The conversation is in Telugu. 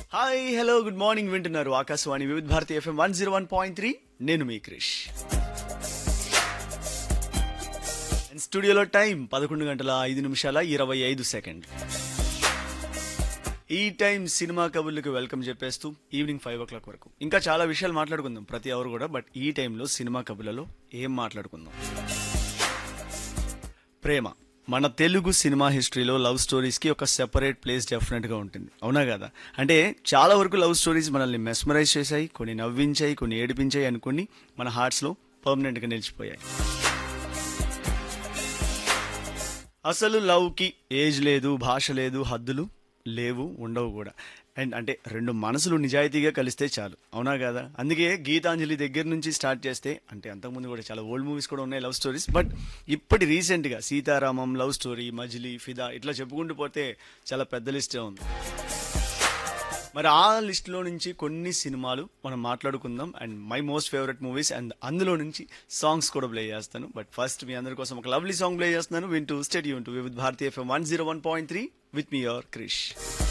హాయ్ హలో గుడ్ మార్నింగ్ వింటున్నారు Akashvani Vividh Bharati FM one zero one point three నేను మీ క్రిష్ And స్టూడియోలో టైం పదకొండు గంటల ఐదు నిమిషాల ఇరవై ఐదు సెకండ్ ఈ టైం సినిమా కబుర్లకు వెల్కమ్ చెప్పేస్తూ ఈవినింగ్ ఫైవ్ ఓ క్లాక్ వరకు ఇంకా చాలా విషయాలు మాట్లాడుకుందాం ప్రతి ఎవరు కూడా బట్ ఈ టైంలో సినిమా కబుర్లలో ఏం మాట్లాడుకుందాం ప్రేమ మన తెలుగు సినిమా హిస్టరీలో లవ్ స్టోరీస్కి ఒక సెపరేట్ ప్లేస్ డెఫినెట్గా ఉంటుంది అవునా కదా అంటే చాలా వరకు లవ్ స్టోరీస్ మనల్ని మెస్మరైజ్ చేశాయి కొన్ని నవ్వించాయి కొన్ని ఏడిపించాయి అనుకుని మన హార్ట్స్లో పర్మనెంట్గా నిలిచిపోయాయి అసలు లవ్కి ఏజ్ లేదు భాష లేదు హద్దులు లేవు ఉండవు కూడా అండ్ అంటే రెండు మనసులు నిజాయితీగా కలిస్తే చాలు అవునా కదా అందుకే గీతాంజలి దగ్గర నుంచి స్టార్ట్ చేస్తే అంటే అంతకుముందు కూడా చాలా ఓల్డ్ మూవీస్ కూడా ఉన్నాయి లవ్ స్టోరీస్ బట్ ఇప్పటి రీసెంట్గా సీతారామం లవ్ స్టోరీ మజిలీ ఫిదా ఇట్లా చెప్పుకుంటూ పోతే చాలా పెద్ద లిస్టే ఉంది మరి ఆ లిస్ట్లో నుంచి కొన్ని సినిమాలు మనం మాట్లాడుకుందాం and my most favourite movies and అందులో నుంచి సాంగ్స్ కూడా ప్లే చేస్తాను బట్ ఫస్ట్ మీ అందరి కోసం ఒక లవ్లీ సాంగ్ ప్లే చేస్తున్నాను వింటూ stay tuned to Vividh Bharati FM one zero one point three with me your Krish